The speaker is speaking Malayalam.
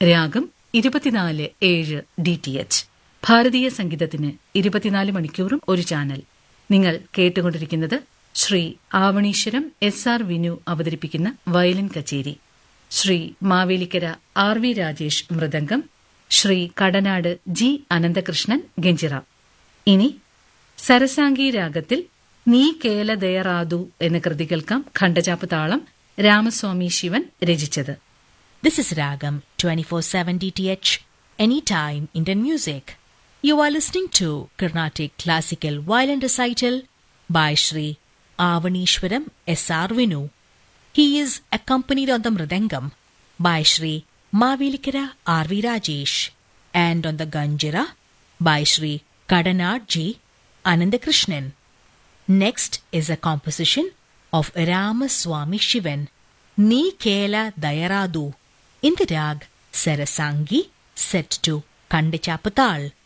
രാഗം ഇരുപത്തിനാല് ഏഴ് ഡി ടി എച്ച് ഭാരതീയ സംഗീതത്തിന് ഇരുപത്തിനാല് മണിക്കൂറും ഒരു ചാനൽ നിങ്ങൾ കേട്ടുകൊണ്ടിരിക്കുന്നത് ശ്രീ ആവണീശ്വരം എസ് ആർ വിനു അവതരിപ്പിക്കുന്ന വയലിൻ കച്ചേരി Shri Mavelikkara R V Rajesh mridangam Shri Kadanad G Ananthakrishnan ganjira ഇനി സരസാംഗി രാഗത്തിൽ നീ കേലദയറാദു എന്ന കൃതി കേൾക്കാം ഖണ്ഡചാപ്പ് താളം രാമസ്വാമി ശിവൻ രചിച്ചത് This is Ragam 24/7 DTH Anytime Indian Music. You are listening to Carnatic Classical Violin Recital by Sri Avanishwaram S.R. Vinu. He is accompanied on the Mridangam by Sri Mavelikara R.V. Rajesh and on the Ganjira by Sri Kadanad G. Anandakrishnan. Next is a composition of Ramaswamy Shivan, Ni Kela Dayaradu, in the rag Sarasangi, set to Kandichapatal.